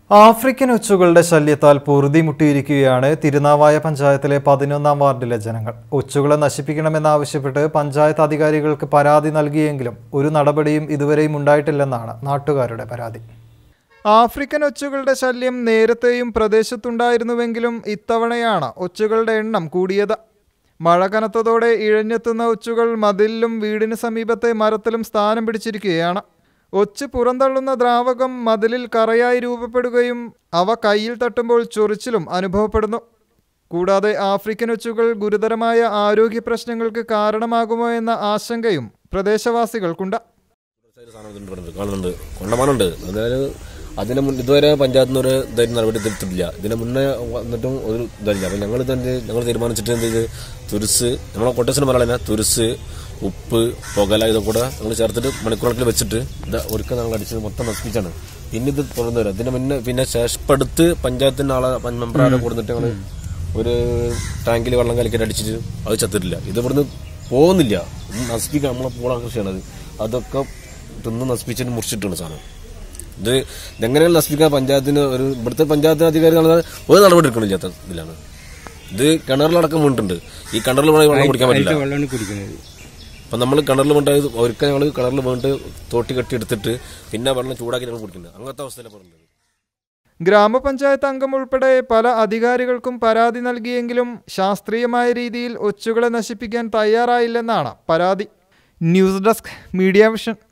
African ഒച്ചുകളുടെ ശല്യത്താൽ പൊറുതിമുട്ടിയിരിക്കുകയാണ് Thirunavaya പഞ്ചായത്തിലെ പതിനൊന്നാം വാർഡിലെ ജനങ്ങൾ ഒച്ചുകളെ നശിപ്പിക്കണമെന്നാവശ്യപ്പെട്ട് പഞ്ചായത്ത് അധികാരികൾക്ക് പരാതി നൽകിയെങ്കിലും ഒരു നടപടിയും ഇതുവരെയും ഉണ്ടായിട്ടില്ലെന്നാണ് നാട്ടുകാരുടെ പരാതി ആഫ്രിക്കൻ ഒച്ചുകളുടെ ശല്യം നേരത്തെയും പ്രദേശത്തുണ്ടായിരുന്നുവെങ്കിലും ഇത്തവണയാണ് ഒച്ചുകളുടെ എണ്ണം കൂടിയത് മഴ കനത്തതോടെ ഇഴഞ്ഞെത്തുന്ന ഒച്ചുകൾ മതിലിലും വീടിന് സമീപത്തെ മരത്തിലും സ്ഥാനം പിടിച്ചിരിക്കുകയാണ് ഒച്ച് പുറന്തള്ളുന്ന ദ്രാവകം മതിലിൽ കറയായി രൂപപ്പെടുകയും അവ കയ്യിൽ തട്ടുമ്പോൾ ചൊറിച്ചിലും അനുഭവപ്പെടുന്നു കൂടാതെ ആഫ്രിക്കൻ ഒച്ചുകൾ ഗുരുതരമായ ആരോഗ്യ പ്രശ്നങ്ങൾക്ക് കാരണമാകുമോ എന്ന ആശങ്കയും പ്രദേശവാസികൾക്കുണ്ട് സൈഡ് സാധനം ഇതിണ്ട് ഇവിടെ ഉണ്ട്, കാണുന്നുണ്ട് കൊണ്ടമാനുണ്ട് അതായത് അതിന് മുൻ ഇതുവരെ പഞ്ചായത്തിൽ നിന്ന് ഒരു ഇതായിട്ട് നടപടി എടുത്തിട്ടില്ല ഇതിന് മുന്നേ വന്നിട്ടും ഒരു ഇതല്ല അപ്പം ഞങ്ങൾ തന്നെ ഞങ്ങൾ തീരുമാനിച്ചിട്ട് എന്ത് ചെയ്ത് തുരുസ് നമ്മളെ കൊട്ടേഷൻ പറയാൻ തുരുസ് ഉപ്പ് പുകല ഇതൊക്കെ കൂടെ ഞങ്ങൾ ചേർത്തിട്ട് മണിക്കൂറത്തിൽ വെച്ചിട്ട് ഇത് ഒരുക്കം ഞങ്ങൾ അടിച്ചത് മൊത്തം നശിപ്പിച്ചാണ് പിന്നെ ഇത് തുറന്നു വരാം ഇതിന് മുന്നേ പിന്നെ ശേഷപ്പെടുത്ത് പഞ്ചായത്തിന്റെ ആളെ മെമ്പറാരെ കൊടുത്തിട്ട് ഞങ്ങൾ ഒരു ടാങ്കിൽ വെള്ളം കലക്കിട്ട് അടിച്ചിട്ട് അത് ചത്തിട്ടില്ല ഇത് ഇവിടുന്ന് പോകുന്നില്ല ഇത് നശിപ്പിക്കാൻ നമ്മളെ പൂള കൃഷിയാണത് അതൊക്കെ തിന്ന് നശിപ്പിച്ചിട്ട് മുറിച്ചിട്ടുണ്ട് സാധനം ഇത് ഇതെങ്ങനെയാണ് നശിപ്പിക്കാൻ പഞ്ചായത്തിന് ഒരു ഇവിടുത്തെ പഞ്ചായത്തിന് അധികാരി ഒരു നടപടി എടുക്കണില്ല ഇല്ലാത്ത ഇതിലാണ് ഇത് കിണറിലടക്കം വീണിട്ടുണ്ട് ഈ കിണറിൽ വേണമെങ്കിൽ വെള്ളം കുടിക്കാൻ പറ്റില്ല വെള്ളമാണ് കുടിക്കുന്നത് അപ്പൊ നമ്മൾ കിണറിൽ വീണ്ടായത് ഒരിക്കൽ ഞങ്ങൾ കിണറിൽ വീണിട്ട് തോട്ടി കെട്ടി എടുത്തിട്ട് പിന്നെ വെള്ളം ചൂടാക്കി ഞങ്ങൾ കുടിക്കുന്നത് അങ്ങനത്തെ അവസ്ഥയിലാണ് പറയുന്നത് ഗ്രാമപഞ്ചായത്ത് അംഗം ഉൾപ്പെടെ പല അധികാരികൾക്കും പരാതി നൽകിയെങ്കിലും ശാസ്ത്രീയമായ രീതിയിൽ ഒച്ചുകളെ നശിപ്പിക്കാൻ തയ്യാറായില്ലെന്നാണ് പരാതി ന്യൂസ് ഡെസ്ക് മീഡിയ വിഷൻ